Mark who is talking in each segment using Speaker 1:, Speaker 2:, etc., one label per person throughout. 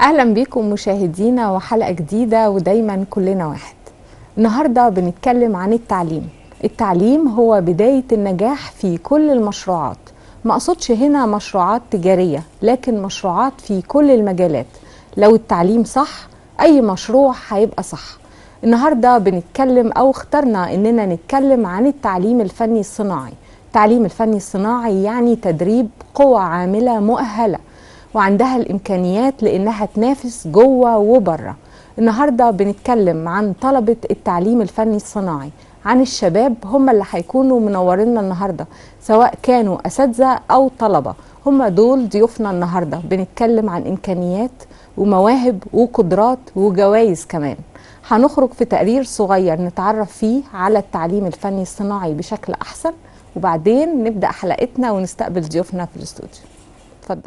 Speaker 1: اهلا بكم مشاهدينا وحلقه جديده ودايما كلنا واحد النهارده بنتكلم عن التعليم التعليم هو بدايه النجاح في كل المشروعات ما اقصدش هنا مشروعات تجاريه لكن مشروعات في كل المجالات لو التعليم صح اي مشروع هيبقى صح النهارده بنتكلم او اخترنا اننا نتكلم عن التعليم الفني الصناعي التعليم الفني الصناعي يعني تدريب قوى عامله مؤهله وعندها الامكانيات لانها تنافس جوه وبره النهارده بنتكلم عن طلبه التعليم الفني الصناعي عن الشباب هم اللي هيكونوا منورينا النهارده سواء كانوا اساتذه او طلبه هم دول ضيوفنا النهارده بنتكلم عن امكانيات ومواهب وقدرات وجوائز كمان هنخرج في تقرير صغير نتعرف فيه على التعليم الفني الصناعي بشكل احسن وبعدين نبدا حلقتنا ونستقبل ضيوفنا في الاستوديو اتفضل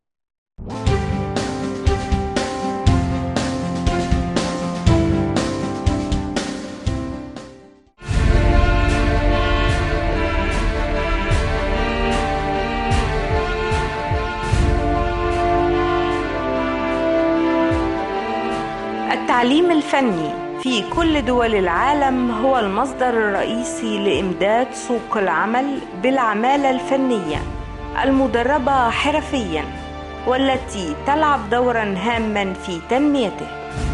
Speaker 2: التعليم الفني في كل دول العالم هو المصدر الرئيسي لإمداد سوق العمل بالعمالة الفنية المدربة حرفيا والتي تلعب دورا هاما في تنميته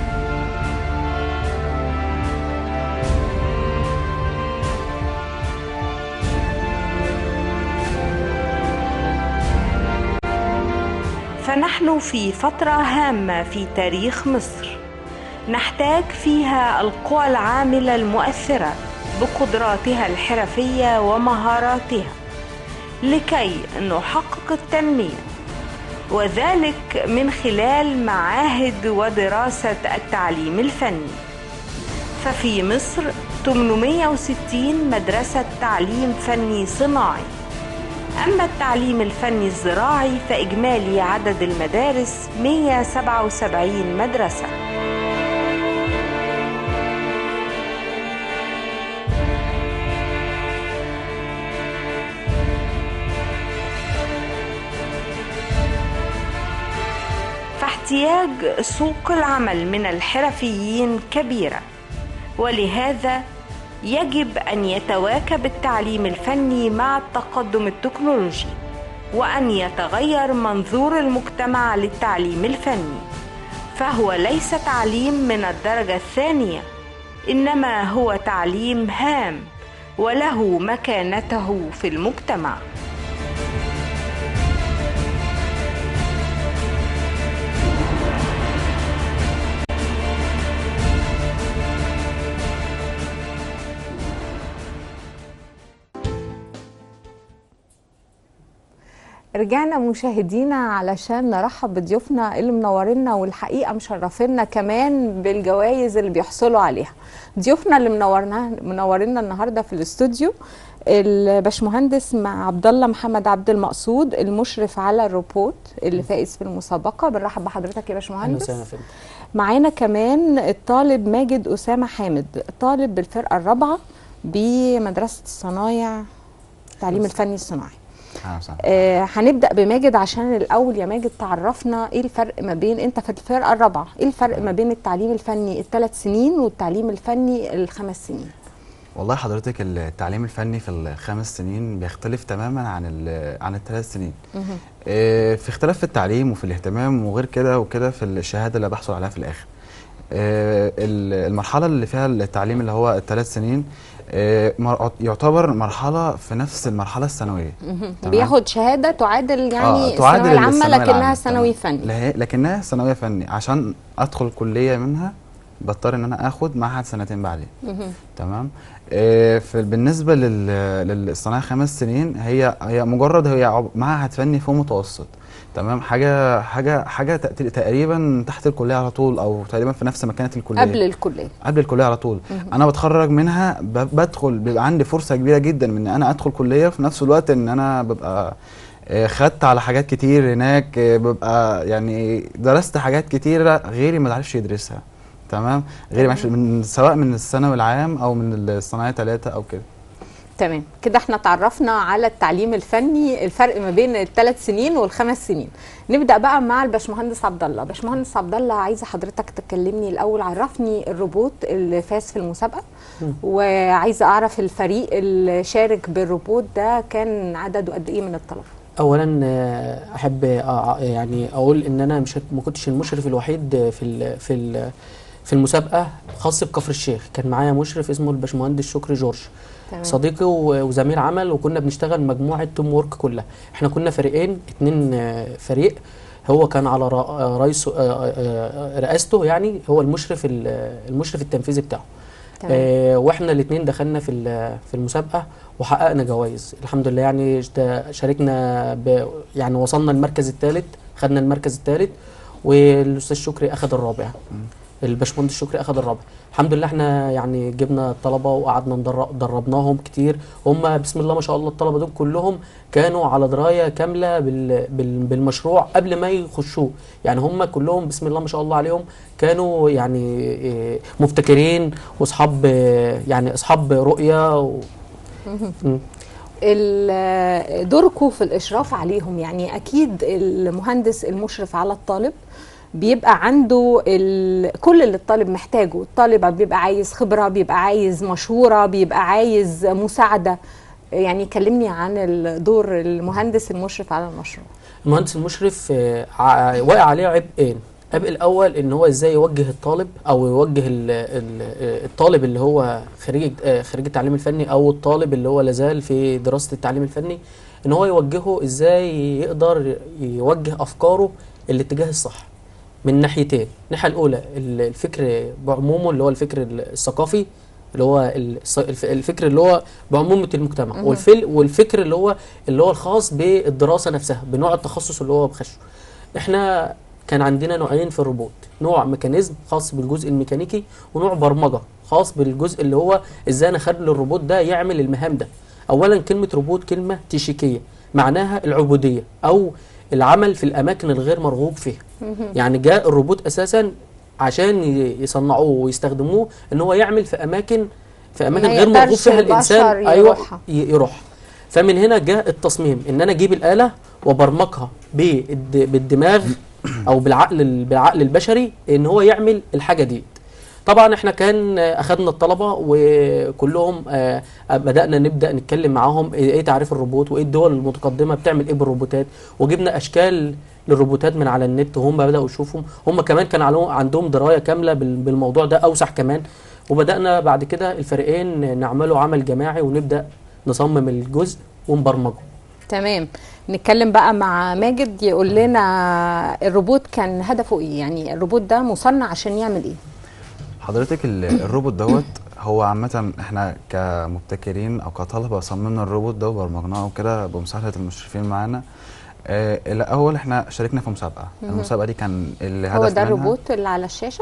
Speaker 2: فنحن في فترة هامة في تاريخ مصر نحتاج فيها القوى العاملة المؤثرة بقدراتها الحرفية ومهاراتها لكي نحقق التنمية وذلك من خلال معاهد ودراسة التعليم الفني ففي مصر 860 مدرسة تعليم فني صناعي أما التعليم الفني الزراعي فإجمالي عدد المدارس 177 مدرسة فاحتياج سوق العمل من الحرفيين كبيرة ولهذا يجب أن يتواكب التعليم الفني مع التقدم التكنولوجي وأن يتغير منظور المجتمع للتعليم الفني فهو ليس تعليم من الدرجة الثانية إنما هو تعليم هام وله مكانته في المجتمع
Speaker 1: رجعنا مشاهدينا علشان نرحب بضيوفنا اللي منورينا والحقيقه مشرفينا كمان بالجوائز اللي بيحصلوا عليها ضيوفنا اللي منورنا منورينا النهارده في الاستوديو الباشمهندس مع عبد الله محمد عبد المقصود المشرف على الروبوت اللي فائز في المسابقه بنرحب بحضرتك يا باشمهندس معانا كمان الطالب ماجد اسامه حامد طالب بالفرقه الرابعه بمدرسه الصنايع التعليم الفني الصناعي آه هنبدا بماجد عشان الاول يا ماجد تعرفنا ايه الفرق ما بين انت في الفرقه الرابعه ايه الفرق ما بين التعليم الفني الثلاث سنين والتعليم الفني الخمس سنين
Speaker 3: والله حضرتك التعليم الفني في الخمس سنين بيختلف تماما عن عن الثلاث سنين آه في اختلاف في التعليم وفي الاهتمام وغير كده وكده في الشهاده اللي بحصل عليها في الاخر آه المرحله اللي فيها التعليم اللي هو الثلاث سنين يعتبر مرحله في نفس المرحله الثانويه
Speaker 1: بياخد شهاده تعادل يعني آه الثانويه العامه لكنها ثانوي فني
Speaker 3: لكنها ثانويه فني عشان ادخل كليه منها بضطر ان انا اخد معهد سنتين بعدين تمام آه بالنسبه للصناعه خمس سنين هي هي مجرد هي معهد فني فوق متوسط تمام حاجه حاجه حاجه تقريبا تحت الكليه على طول او تقريبا في نفس مكانه الكليه
Speaker 1: قبل الكليه
Speaker 3: قبل الكليه على طول مم. انا بتخرج منها بدخل بيبقى عندي فرصه كبيره جدا من ان انا ادخل كليه في نفس الوقت ان انا ببقى خدت على حاجات كتير هناك ببقى يعني درست حاجات كتيره غيري ما عرفش يدرسها تمام غيري من سواء من الثانوي العام او من الصناعيه ثلاثه او كده
Speaker 1: تمام كده احنا تعرفنا على التعليم الفني الفرق ما بين الثلاث سنين والخمس سنين نبدا بقى مع الباشمهندس عبد الله باشمهندس عبد الله عايزه حضرتك تكلمني الاول عرفني الروبوت اللي فاز في المسابقه وعايزه اعرف الفريق اللي شارك بالروبوت ده كان عدده قد ايه من الطلبه
Speaker 4: اولا آه، احب آه، يعني اقول ان انا مش ما كنتش المشرف الوحيد في ال في ال في المسابقه خاص بكفر الشيخ كان معايا مشرف اسمه الباشمهندس شكري جورج
Speaker 1: تمام.
Speaker 4: صديقي و- وزميل عمل وكنا بنشتغل مجموعه توم وورك كلها احنا كنا فريقين اتنين آه، فريق هو كان على را- آه، رئيسه آه، آه، رئاسته يعني هو المشرف ال- المشرف التنفيذي بتاعه
Speaker 1: تمام.
Speaker 4: آه واحنا الاثنين دخلنا في ال- في المسابقه وحققنا جوائز الحمد لله يعني اشت- شاركنا ب يعني وصلنا المركز الثالث خدنا المركز الثالث والاستاذ شكري اخذ الرابع الباشمهندس شكري اخذ الرابع الحمد لله احنا يعني جبنا الطلبه وقعدنا ندرب دربناهم كتير هم بسم الله ما شاء الله الطلبه دول كلهم كانوا على درايه كامله بال بال بالمشروع قبل ما يخشوه يعني هم كلهم بسم الله ما شاء الله عليهم كانوا يعني إيه، مبتكرين واصحاب آه، يعني اصحاب رؤيه و... مم.
Speaker 1: ال- دوركم في الاشراف عليهم يعني اكيد المهندس المشرف على الطالب بيبقى عنده ال... كل اللي الطالب محتاجه الطالب بيبقى عايز خبرة بيبقى عايز مشورة بيبقى عايز مساعدة يعني كلمني عن الدور المهندس المشرف على المشروع
Speaker 4: المهندس المشرف آه، ع- واقع عليه عبئين العبء الاول ان هو ازاي يوجه الطالب او يوجه ال ال الطالب اللي هو خريج آه، خريج التعليم الفني او الطالب اللي هو لازال في دراسه التعليم الفني ان هو يوجهه ازاي يقدر يوجه افكاره الاتجاه الصح من ناحيتين الناحيه الاولى ال- الفكر بعمومه اللي هو الفكر الثقافي اللي هو الص- الف- الفكر اللي هو بعمومه المجتمع والفل والفكر اللي هو اللي هو الخاص بالدراسه نفسها بنوع التخصص اللي هو بخشه احنا كان عندنا نوعين في الروبوت نوع ميكانيزم خاص بالجزء الميكانيكي ونوع برمجه خاص بالجزء اللي هو ازاي انا اخلي الروبوت ده يعمل المهام ده اولا كلمه روبوت كلمه تشيكيه معناها العبوديه او العمل في الاماكن الغير مرغوب فيها يعني جاء الروبوت اساسا عشان ي- يصنعوه ويستخدموه ان هو يعمل في اماكن في اماكن
Speaker 1: ما
Speaker 4: غير مرغوب
Speaker 1: يقدرش
Speaker 4: فيها الانسان
Speaker 1: البشر
Speaker 4: ايوه
Speaker 1: يروحها.
Speaker 4: ي- يروح فمن هنا جاء التصميم ان انا اجيب الاله وبرمجها بالد- بالدماغ او بالعقل ال- بالعقل البشري ان هو يعمل الحاجه دي طبعا احنا كان آه، اخذنا الطلبه وكلهم آه، بدانا نبدا نتكلم معاهم ايه إيه تعريف الروبوت وايه الدول المتقدمه بتعمل ايه بالروبوتات وجبنا اشكال للروبوتات من على النت وهم بداوا يشوفهم هم كمان كان عليهم- عندهم درايه كامله بال- بالموضوع ده اوسع كمان وبدانا بعد كده الفريقين نعملوا عمل جماعي ونبدا نصمم الجزء ونبرمجه
Speaker 1: تمام نتكلم بقى مع ماجد يقول لنا الروبوت كان هدفه ايه يعني الروبوت ده مصنع عشان يعمل ايه
Speaker 3: حضرتك ال- الروبوت دوت هو عامة احنا كمبتكرين او كطلبة صممنا الروبوت ده وبرمجناه وكده بمساعدة المشرفين معانا آه الاول احنا شاركنا في مسابقة المسابقة دي كان الهدف
Speaker 1: هو ده
Speaker 3: منها-
Speaker 1: الروبوت اللي على الشاشة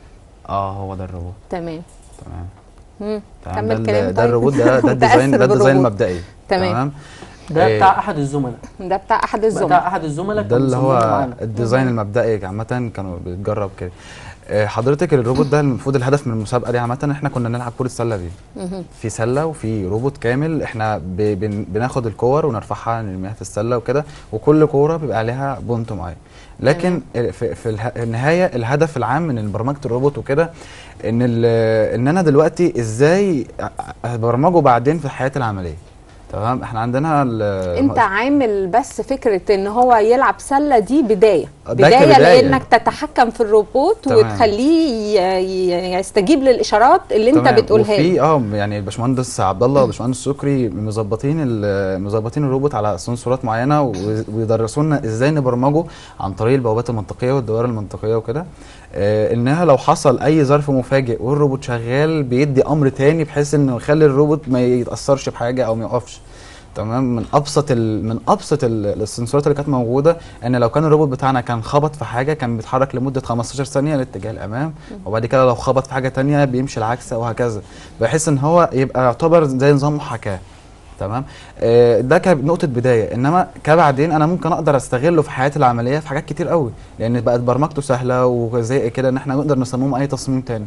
Speaker 3: اه هو ده الروبوت
Speaker 1: تمام
Speaker 3: تمام
Speaker 1: مم.
Speaker 3: تمام
Speaker 1: كمل
Speaker 3: ده, ال-
Speaker 1: كلام
Speaker 3: ده
Speaker 1: طيب.
Speaker 3: الروبوت ده ده
Speaker 1: متأثر
Speaker 3: الديزاين ده الديزاين
Speaker 1: بالروبوت.
Speaker 3: المبدئي
Speaker 1: تمام.
Speaker 4: ده
Speaker 3: إيه.
Speaker 4: بتاع احد الزملاء
Speaker 1: ده بتاع احد الزملاء
Speaker 4: بتاع احد الزملاء
Speaker 3: ده
Speaker 4: كان
Speaker 3: اللي
Speaker 4: مصممه
Speaker 3: هو
Speaker 4: معانا.
Speaker 3: الديزاين المبدئي عامة كانوا بيتجرب كده آه، حضرتك الروبوت ده المفروض الهدف من المسابقة دي عامة احنا كنا نلعب كرة سلة بيه في سلة وفي روبوت كامل احنا ب- بن- بناخد الكور ونرفعها نرميها في السلة وكده وكل كورة بيبقى عليها بونت معين لكن في, في اله- النهاية الهدف العام من برمجة الروبوت وكده ان ال- ان انا دلوقتي ازاي ابرمجه بعدين في الحياة العملية تمام احنا عندنا ال-
Speaker 1: انت عامل بس فكره ان هو يلعب سله دي بدايه
Speaker 3: ده
Speaker 1: بدايه
Speaker 3: كبداية.
Speaker 1: لانك تتحكم في الروبوت
Speaker 3: تمام.
Speaker 1: وتخليه ي- ي- يستجيب للاشارات اللي انت
Speaker 3: تمام.
Speaker 1: بتقولها له
Speaker 3: وفي اه يعني الباشمهندس عبد الله والباشمهندس شكري مظبطين ال- مظبطين الروبوت على سنسورات معينه و- ويدرسوا لنا ازاي نبرمجه عن طريق البوابات المنطقيه والدوائر المنطقيه وكده آه انها لو حصل اي ظرف مفاجئ والروبوت شغال بيدي امر تاني بحيث انه يخلي الروبوت ما يتاثرش بحاجه او ما يقفش تمام من ابسط ال... من ابسط ال- السنسورات اللي كانت موجوده ان لو كان الروبوت بتاعنا كان خبط في حاجه كان بيتحرك لمده 15 ثانيه لاتجاه الامام وبعد كده لو خبط في حاجه تانية بيمشي العكس وهكذا بحيث ان هو يبقى يعتبر زي نظام محاكاه تمام آه، ده كنقطه بدايه انما كبعدين انا ممكن اقدر استغله في حياتي العمليه في حاجات كتير قوي لان بقت برمجته سهله وزي كده ان احنا نقدر نصممه اي تصميم تاني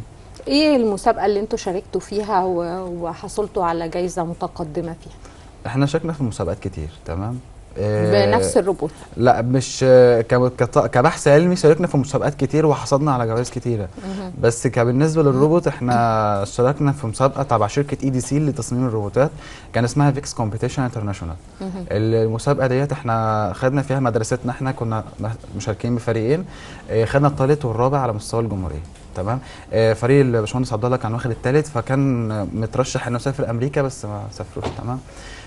Speaker 1: ايه المسابقه اللي انتوا شاركتوا فيها و- وحصلتوا على جايزه متقدمه فيها
Speaker 3: احنا شاركنا في مسابقات كتير تمام آه،
Speaker 1: بنفس الروبوت
Speaker 3: لا مش آه، ك- كط- كبحث علمي شاركنا في مسابقات كتير وحصلنا على جوائز كتيره بس كبالنسبه للروبوت احنا شاركنا في مسابقه تبع شركه اي دي سي لتصميم الروبوتات كان اسمها فيكس كومبيتيشن انترناشونال المسابقه ديت احنا خدنا فيها مدرستنا احنا كنا م- مشاركين بفريقين آه، خدنا الثالث والرابع على مستوى الجمهوريه تمام آه، فريق الباشمهندس عبد الله كان واخد الثالث فكان آه، مترشح انه يسافر امريكا بس ما سافروش تمام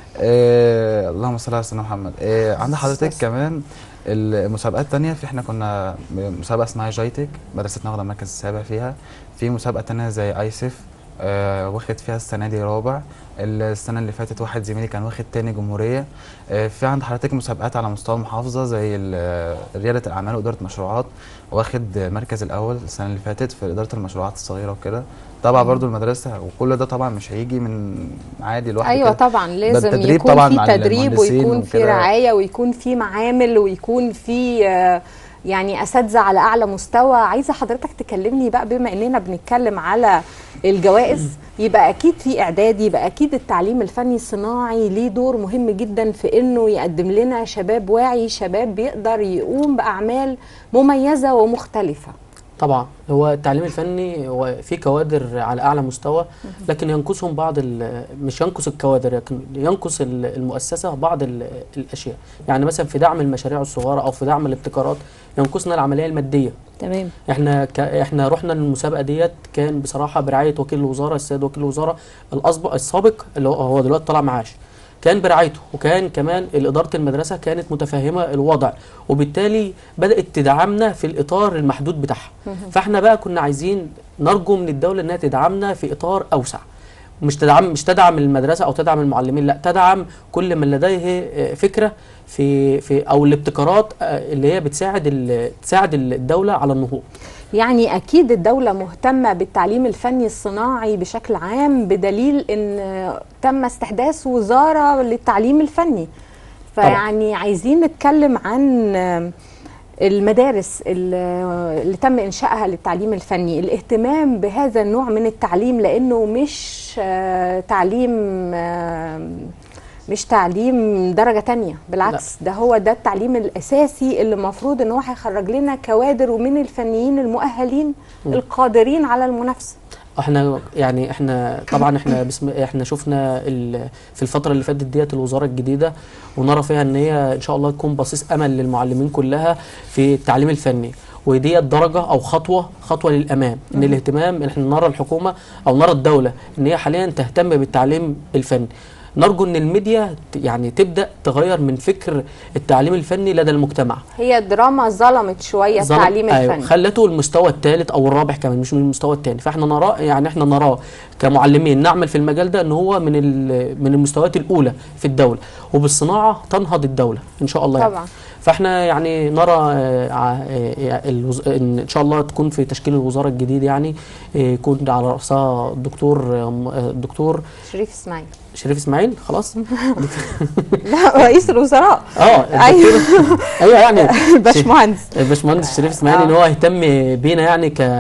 Speaker 3: آه اللهم صل على سيدنا محمد آه عند حضرتك كمان المسابقات التانية في احنا كنا مسابقة اسمها جايتك مدرستنا واخدة المركز السابع فيها في مسابقة تانية زي ايسف آه واخد فيها السنة دي رابع السنة اللي فاتت واحد زميلي كان واخد تاني جمهورية آه في عند حضرتك مسابقات على مستوى المحافظة زي ال- آه، ريادة الأعمال وإدارة المشروعات واخد المركز الأول السنة اللي فاتت في إدارة المشروعات الصغيرة وكده طبعا برضو المدرسة وكل ده طبعا مش هيجي من عادي لوحده
Speaker 1: ايوه
Speaker 3: كده.
Speaker 1: طبعا لازم
Speaker 3: التدريب
Speaker 1: يكون
Speaker 3: طبعاً
Speaker 1: في
Speaker 3: مع
Speaker 1: تدريب
Speaker 3: المهندسين
Speaker 1: ويكون في
Speaker 3: وكده.
Speaker 1: رعايه ويكون في معامل ويكون في آه، يعني اساتذه على اعلى مستوى عايزه حضرتك تكلمني بقى بما اننا بنتكلم على الجوائز يبقى اكيد في اعداد يبقى اكيد التعليم الفني الصناعي ليه دور مهم جدا في انه يقدم لنا شباب واعي شباب بيقدر يقوم باعمال مميزه ومختلفه
Speaker 4: طبعا هو التعليم الفني هو في كوادر على اعلى مستوى لكن ينقصهم بعض ال- مش ينقص الكوادر لكن ينقص ال- المؤسسه بعض ال- الاشياء يعني مثلا في دعم المشاريع الصغيره او في دعم الابتكارات ينقصنا العمليه الماديه
Speaker 1: تمام
Speaker 4: احنا ك... احنا رحنا المسابقه ديت كان بصراحه برعايه وكيل الوزاره السيد وكيل الوزاره الاسبق السابق اللي هو هو دلوقتي طلع معاش كان برعايته وكان كمان اداره المدرسه كانت متفهمه الوضع وبالتالي بدات تدعمنا في الاطار المحدود بتاعها فاحنا بقى كنا عايزين نرجو من الدوله انها تدعمنا في اطار اوسع مش تدعم مش تدعم المدرسه او تدعم المعلمين لا تدعم كل من لديه آه، فكره في في او الابتكارات آه، اللي هي بتساعد ال- تساعد الدوله على النهوض
Speaker 1: يعني اكيد الدوله مهتمه بالتعليم الفني الصناعي بشكل عام بدليل ان تم استحداث وزاره للتعليم الفني فيعني عايزين نتكلم عن المدارس اللي اللي تم انشائها للتعليم الفني الاهتمام بهذا النوع من التعليم لانه مش آه، تعليم آه، مش تعليم درجة تانية بالعكس ده هو ده التعليم الأساسي اللي المفروض ان هو هيخرج لنا كوادر ومن الفنيين المؤهلين القادرين على المنافسة
Speaker 4: احنا يعني احنا طبعا احنا بسم احنا شفنا ال- في الفتره اللي فاتت ديت الوزاره الجديده ونرى فيها ان هي ان شاء الله تكون بصيص امل للمعلمين كلها في التعليم الفني وديت درجه او خطوه خطوه للامام ان الاهتمام احنا نرى الحكومه او نرى الدوله ان هي حاليا تهتم بالتعليم الفني نرجو ان الميديا ت- يعني تبدا تغير من فكر التعليم الفني لدى المجتمع
Speaker 1: هي الدراما ظلمت شوية
Speaker 4: ظلم-
Speaker 1: التعليم
Speaker 4: أيوة
Speaker 1: الفني
Speaker 4: خلته المستوى الثالث او الرابع كمان مش من المستوى الثاني فاحنا نراه يعني احنا نراه كمعلمين نعمل في المجال ده ان هو من ال- من المستويات الاولى في الدوله وبالصناعه تنهض الدوله ان شاء الله يعني.
Speaker 1: طبعا
Speaker 4: فاحنا يعني نرى آه، ع- آه، الوز- ان ان شاء الله تكون في تشكيل الوزاره الجديد يعني آه، يكون على راسها الدكتور آه، م- آه، الدكتور
Speaker 1: شريف اسماعيل
Speaker 4: شريف اسماعيل خلاص
Speaker 1: لا رئيس الوزراء
Speaker 4: اه
Speaker 1: ايوه
Speaker 4: الدكتور- ايوه يعني
Speaker 1: باشمهندس
Speaker 4: الباشمهندس شريف اسماعيل
Speaker 1: آه.
Speaker 4: ان هو يهتم بينا يعني ك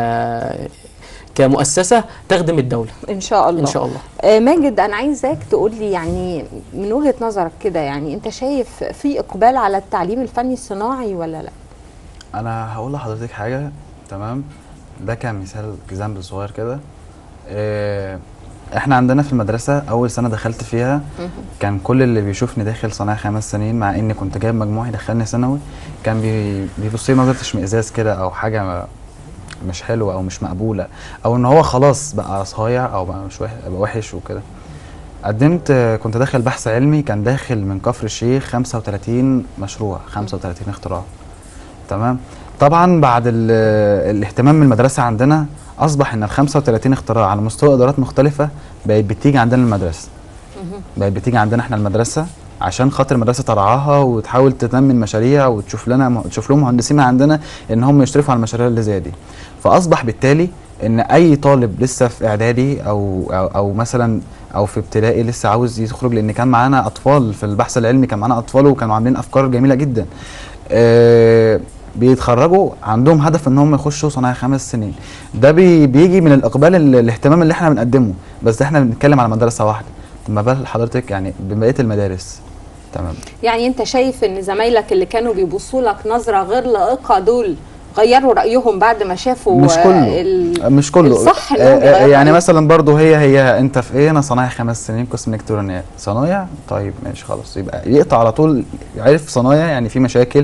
Speaker 4: كمؤسسه تخدم الدوله
Speaker 1: ان شاء الله
Speaker 4: ان شاء الله
Speaker 1: آه، ماجد انا عايزاك تقول لي يعني من وجهة نظرك كده يعني انت شايف في اقبال على التعليم الفني الصناعي ولا لا
Speaker 3: انا هقول لحضرتك حاجه تمام ده كان مثال اكزامبل صغير كده إيه احنا عندنا في المدرسه اول سنه دخلت فيها كان كل اللي بيشوفني داخل صنايع خمس سنين مع اني كنت جايب مجموع يدخلني ثانوي كان بي بيبص لي نظره اشمئزاز كده او حاجه ما- مش حلوه او مش مقبوله او ان هو خلاص بقى صايع او بقى مش وحش بقى وحش وكده قدمت آه، كنت داخل بحث علمي كان داخل من كفر الشيخ 35 مشروع 35 اختراع تمام طبعا بعد ال- الاهتمام من المدرسه عندنا اصبح ان ال 35 اختراع على مستوى ادارات مختلفه بقت بتيجي عندنا المدرسه بقت بتيجي عندنا احنا المدرسه عشان خاطر المدرسه ترعاها وتحاول تنمي المشاريع وتشوف لنا تشوف لهم مهندسين عندنا ان هم يشرفوا على المشاريع اللي زي دي فاصبح بالتالي ان اي طالب لسه في اعدادي او او, أو مثلا او في ابتدائي لسه عاوز يخرج لان كان معانا اطفال في البحث العلمي كان معانا اطفال وكانوا عاملين افكار جميله جدا آه، بيتخرجوا عندهم هدف ان هم يخشوا صنايع خمس سنين ده بي بيجي من الاقبال ال- الاهتمام اللي احنا بنقدمه بس احنا بنتكلم على مدرسه واحده طب ما بال حضرتك يعني ببقيه المدارس تمام
Speaker 1: يعني انت شايف ان زمايلك اللي كانوا بيبصوا لك نظره غير لائقه دول غيروا رايهم بعد ما شافوا
Speaker 3: مش
Speaker 1: آه،
Speaker 3: كله
Speaker 1: ال...
Speaker 3: مش كله
Speaker 1: الصح إنهم
Speaker 3: آه، آه،
Speaker 1: يغيروا
Speaker 3: يعني
Speaker 1: رأيهم.
Speaker 3: مثلا برضو هي هي انت في ايه انا صنايع خمس سنين قسم الكترونيات صنايع طيب ماشي خلاص يبقى يقطع على طول عرف صنايع يعني في مشاكل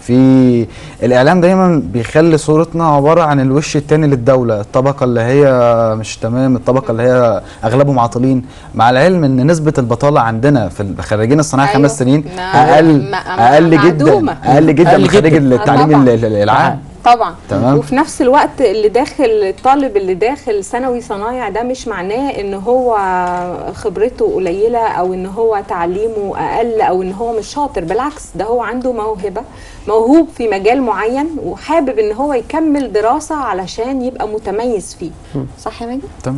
Speaker 3: في الاعلام دايما بيخلي صورتنا عباره عن الوش التاني للدوله الطبقه اللي هي مش تمام الطبقه اللي هي اغلبهم عاطلين مع العلم ان نسبه البطاله عندنا في خريجين الصناعه
Speaker 1: أيوة.
Speaker 3: خمس سنين
Speaker 1: ما-
Speaker 3: اقل
Speaker 1: ما- ما-
Speaker 3: اقل جدا
Speaker 1: معدومة.
Speaker 3: اقل جدا
Speaker 4: أقل
Speaker 3: من خريج
Speaker 4: جدا.
Speaker 3: التعليم
Speaker 1: طبعاً.
Speaker 3: ال- ال- العام
Speaker 1: طبعا
Speaker 3: تمام.
Speaker 1: وفي نفس الوقت اللي داخل الطالب اللي داخل ثانوي صنايع ده مش معناه ان هو خبرته قليله او ان هو تعليمه اقل او ان هو مش شاطر بالعكس ده هو عنده موهبه موهوب في مجال معين وحابب ان هو يكمل دراسه علشان يبقى متميز فيه صح يا ماجد
Speaker 3: تمام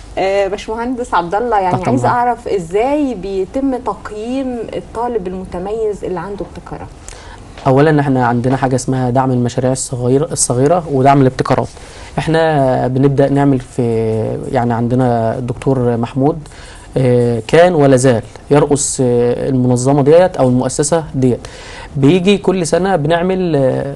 Speaker 1: آه باشمهندس عبد الله يعني
Speaker 4: تحت
Speaker 1: عايزه
Speaker 4: أمرك.
Speaker 1: اعرف ازاي بيتم تقييم الطالب المتميز اللي عنده ابتكارات
Speaker 4: اولا احنا عندنا حاجه اسمها دعم المشاريع الصغيره الصغيره ودعم الابتكارات احنا بنبدا نعمل في يعني عندنا الدكتور محمود آه، كان ولا زال يرأس آه، المنظمه ديت او المؤسسه ديت بيجي كل سنه بنعمل آه،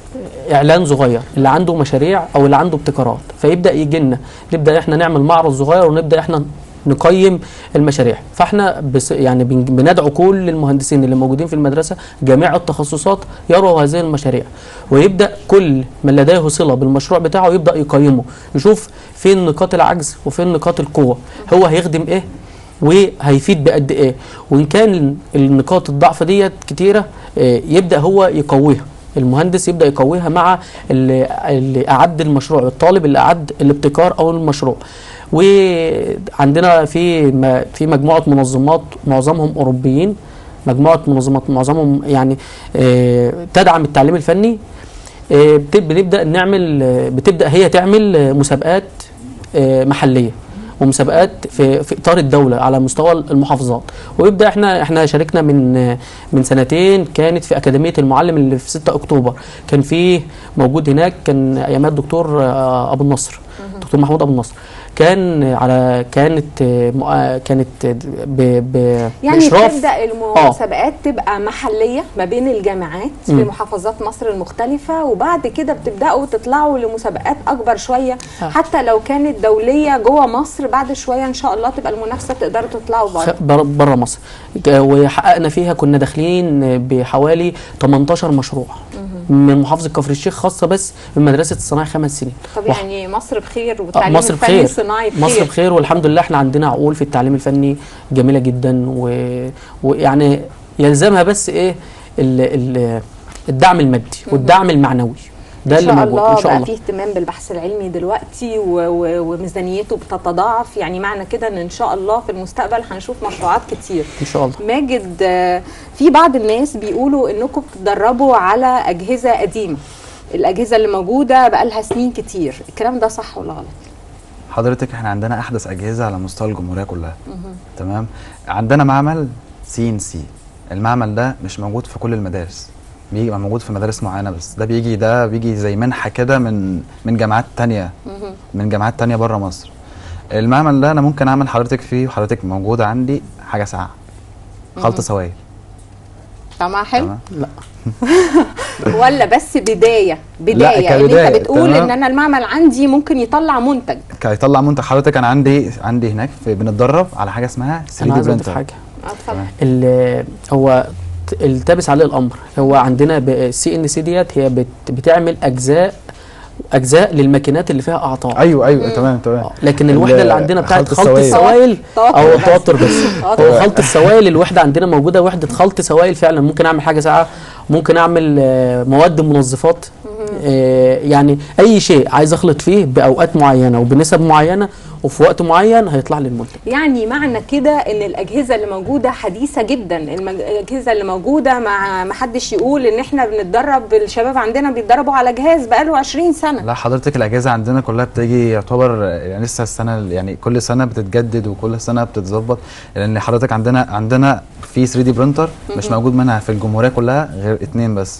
Speaker 4: اعلان صغير اللي عنده مشاريع او اللي عنده ابتكارات فيبدا يجي لنا نبدا احنا نعمل معرض صغير ونبدا احنا نقيم المشاريع فاحنا بس يعني بن- بندعو كل المهندسين اللي موجودين في المدرسه جميع التخصصات يروا هذه المشاريع ويبدا كل من لديه صله بالمشروع بتاعه يبدا يقيمه يشوف فين نقاط العجز وفين نقاط القوه هو هيخدم ايه وهيفيد بقد ايه وان كان النقاط الضعف ديت كتيره آه، يبدا هو يقويها المهندس يبدا يقويها مع اللي, اللي اعد المشروع الطالب اللي اعد الابتكار او المشروع وعندنا في م- في مجموعه منظمات معظمهم اوروبيين مجموعه منظمات معظمهم يعني آه، تدعم التعليم الفني آه، بت- بنبدا نعمل آه، بتبدا هي تعمل آه، مسابقات آه، محليه ومسابقات في في اطار الدوله على مستوى المحافظات ويبدا احنا احنا شاركنا من آه، من سنتين كانت في اكاديميه المعلم اللي في 6 اكتوبر كان فيه موجود هناك كان ايامها الدكتور آه، ابو النصر دكتور محمود ابو النصر كان على كانت آه، م- آه، كانت ب ب
Speaker 1: يعني
Speaker 4: بإشراف
Speaker 1: تبدا المسابقات تبقى محليه ما بين الجامعات في
Speaker 4: مم.
Speaker 1: محافظات مصر المختلفه وبعد كده بتبداوا تطلعوا لمسابقات اكبر شويه
Speaker 4: آه.
Speaker 1: حتى لو كانت دوليه جوه مصر بعد شويه ان شاء الله تبقى المنافسه تقدروا تطلعوا بره
Speaker 4: بره مصر ك- وحققنا فيها كنا داخلين بحوالي 18 مشروع من محافظه كفر الشيخ خاصه بس من مدرسه الصناعه خمس سنين
Speaker 1: طب
Speaker 4: وح-
Speaker 1: يعني مصر بخير
Speaker 4: آه،
Speaker 1: والتعليم
Speaker 4: مصر
Speaker 1: الفني
Speaker 4: بخير
Speaker 1: الصناعي بخير
Speaker 4: مصر بخير والحمد لله احنا عندنا عقول في التعليم الفني جميله جدا و... ويعني يلزمها بس ايه ال... ال... الدعم المادي والدعم المعنوي ده
Speaker 1: ان
Speaker 4: اللي
Speaker 1: شاء
Speaker 4: موجود
Speaker 1: الله
Speaker 4: ان شاء
Speaker 1: بقى
Speaker 4: الله
Speaker 1: فيه اهتمام بالبحث العلمي دلوقتي و... و... وميزانيته بتتضاعف يعني معنى كده ان ان شاء الله في المستقبل هنشوف مشروعات كتير
Speaker 4: ان شاء الله
Speaker 1: ماجد آه، في بعض الناس بيقولوا انكم بتدربوا على اجهزه قديمه الاجهزه اللي موجوده بقى لها سنين كتير الكلام ده صح ولا غلط
Speaker 3: حضرتك احنا عندنا احدث اجهزه على مستوى الجمهوريه كلها تمام عندنا معمل سي ان سي المعمل ده مش موجود في كل المدارس بيبقى موجود في مدارس معينه بس ده بيجي ده بيجي زي منحه كده من من جامعات تانية من جامعات تانية بره مصر المعمل ده انا ممكن اعمل حضرتك فيه وحضرتك موجوده عندي حاجه ساعه خلط سوائل
Speaker 1: طعمها حلو
Speaker 3: تمام
Speaker 4: لا
Speaker 1: ولا بس بدايه بدايه ان
Speaker 3: كبداية،
Speaker 1: انت بتقول
Speaker 3: تمام.
Speaker 1: ان انا المعمل عندي ممكن يطلع منتج
Speaker 3: هيطلع منتج حضرتك انا عندي عندي هناك في بنتدرب على حاجه اسمها 3
Speaker 4: انا
Speaker 3: دي
Speaker 4: عايز اضيف
Speaker 3: برينتر
Speaker 4: حاجه
Speaker 1: آه، اتفضل
Speaker 4: ال- هو ت- التبس عليه الامر هو عندنا السي ان سي ديت هي بت بتعمل اجزاء اجزاء للماكينات اللي فيها اعطال
Speaker 3: ايوه ايوه تمام تمام
Speaker 4: آه، لكن الوحده اللي عندنا بتاعت
Speaker 3: خلط
Speaker 4: خلط
Speaker 3: السوائل.
Speaker 4: السوائل
Speaker 1: توتر
Speaker 4: او
Speaker 1: بس.
Speaker 4: توتر بس
Speaker 1: توتر.
Speaker 4: هو خلط السوائل الوحده عندنا موجوده وحده خلط سوائل فعلا ممكن اعمل حاجه ساعه ممكن اعمل آه، مواد منظفات آه، يعني اي شيء عايز اخلط فيه باوقات معينه وبنسب معينه وفي وقت معين هيطلع لي المنتج
Speaker 1: يعني معنى كده ان الاجهزه اللي موجوده حديثه جدا المج- الاجهزه اللي موجوده ما ما حدش يقول ان احنا بنتدرب الشباب عندنا بيتدربوا على جهاز بقاله 20 سنه
Speaker 3: لا حضرتك الاجهزه عندنا كلها بتيجي يعتبر يعني لسه السنه يعني كل سنه بتتجدد وكل سنه بتتظبط لان حضرتك عندنا عندنا في 3 دي برينتر مش موجود منها في الجمهوريه كلها غير اتنين بس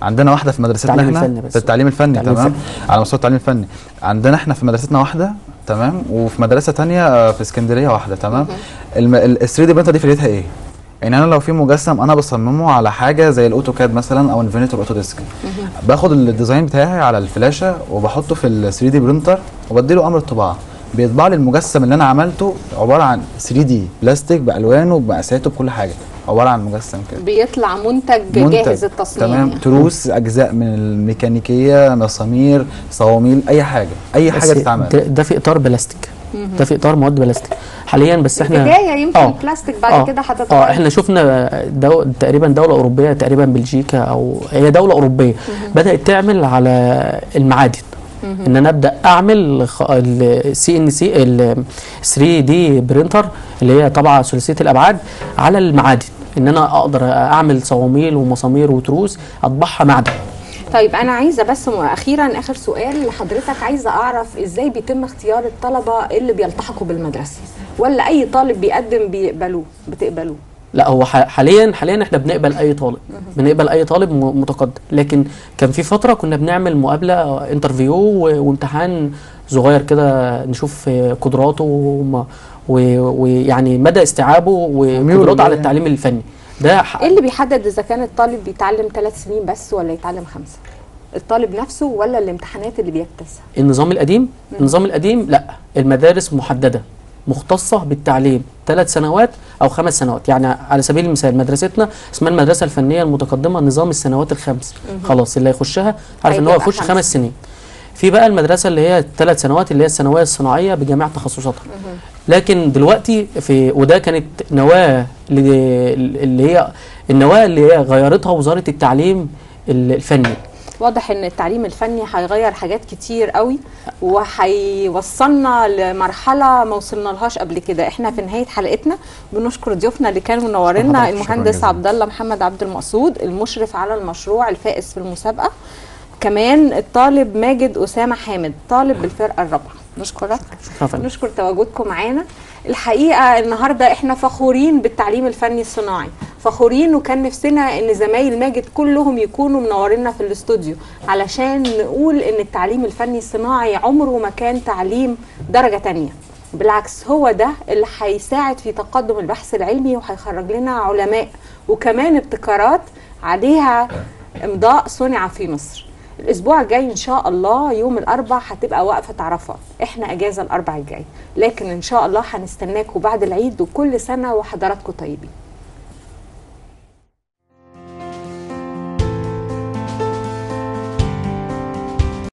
Speaker 3: عندنا واحده في مدرستنا
Speaker 4: التعليم
Speaker 3: احنا
Speaker 4: الفني بس.
Speaker 3: في التعليم الفني
Speaker 4: التعليم
Speaker 3: تمام
Speaker 4: الفني.
Speaker 3: على مستوى التعليم الفني عندنا احنا في مدرستنا واحده تمام وفي مدرسه تانية آه، في اسكندريه واحده تمام ال 3 دي برينتر دي فكرتها ايه يعني انا لو في مجسم انا بصممه على حاجه زي الاوتوكاد مثلا او انفينيتور اوتوديسك باخد الديزاين بتاعي على الفلاشه وبحطه في ال 3 دي برينتر وبديله امر الطباعه بيطبع لي المجسم اللي انا عملته عباره عن 3 دي بلاستيك بالوانه بمقاساته بكل حاجه عباره عن مجسم كده
Speaker 1: بيطلع منتج, جاهز التصنيع
Speaker 3: تمام
Speaker 1: يعني.
Speaker 3: تروس اجزاء من الميكانيكيه مسامير صواميل اي حاجه اي
Speaker 4: بس
Speaker 3: حاجه تتعمل
Speaker 4: ده, ده في اطار بلاستيك ده في اطار مواد بلاستيك حاليا بس احنا
Speaker 1: البدايه يمكن
Speaker 4: آه.
Speaker 1: بلاستيك بعد
Speaker 4: آه.
Speaker 1: كده
Speaker 4: اه
Speaker 1: هتتغير
Speaker 4: احنا شفنا دو... تقريبا دوله اوروبيه تقريبا بلجيكا او هي دوله اوروبيه بدات تعمل على المعادن ان انا ابدا اعمل السي ان سي ال 3 دي برينتر اللي هي طبعه ثلاثيه الابعاد على المعادن ان انا اقدر اعمل صواميل ومسامير وتروس اطبعها معدن
Speaker 1: طيب انا عايزه بس م- اخيرا اخر سؤال لحضرتك عايزه اعرف ازاي بيتم اختيار الطلبه اللي بيلتحقوا بالمدرسه ولا اي طالب بيقدم بيقبلوه بتقبلوه
Speaker 4: لا هو ح- حاليا حاليا احنا بنقبل اي طالب بنقبل اي طالب م- متقدم لكن كان في فتره كنا بنعمل مقابله انترفيو و- وامتحان صغير كده نشوف آه، قدراته وم- و- ويعني مدى استيعابه وقدراته على
Speaker 3: يعني.
Speaker 4: التعليم الفني ده ح-
Speaker 1: ايه اللي بيحدد اذا كان الطالب بيتعلم ثلاث سنين بس ولا يتعلم خمسه الطالب نفسه ولا الامتحانات اللي بيكتسها
Speaker 4: النظام القديم النظام القديم لا المدارس محدده مختصه بالتعليم ثلاث سنوات او خمس سنوات يعني على سبيل المثال مدرستنا اسمها المدرسه الفنيه المتقدمه نظام السنوات الخمس خلاص اللي هيخشها عارف ان هو
Speaker 1: هيبقى
Speaker 4: يخش
Speaker 1: خمس
Speaker 4: خمس سنين في بقى المدرسه اللي هي ثلاث سنوات اللي هي الثانويه الصناعيه بجميع تخصصاتها لكن دلوقتي في وده كانت نواه ل- اللي هي النواه اللي هي غيرتها وزاره التعليم الفني
Speaker 1: واضح ان التعليم الفني هيغير حاجات كتير قوي وهيوصلنا لمرحله ما وصلنا لهاش قبل كده احنا في نهايه حلقتنا بنشكر ضيوفنا اللي كانوا منورينا
Speaker 3: شكراً
Speaker 1: المهندس
Speaker 3: جزيلاً.
Speaker 1: عبد الله محمد عبد المقصود المشرف على المشروع الفائز في المسابقه كمان الطالب ماجد اسامه حامد طالب بالفرقه الرابعه نشكرك
Speaker 4: شكرا فندم.
Speaker 1: نشكر تواجدكم معانا الحقيقه النهارده احنا فخورين بالتعليم الفني الصناعي فخورين وكان نفسنا ان زمايل ماجد كلهم يكونوا منورينا في الاستوديو علشان نقول ان التعليم الفني الصناعي عمره ما كان تعليم درجه تانية بالعكس هو ده اللي هيساعد في تقدم البحث العلمي وهيخرج لنا علماء وكمان ابتكارات عليها امضاء صنع في مصر الاسبوع الجاي ان شاء الله يوم الاربع هتبقى وقفه عرفات احنا اجازه الاربع الجاي لكن ان شاء الله هنستناكم بعد العيد وكل سنه وحضراتكم طيبين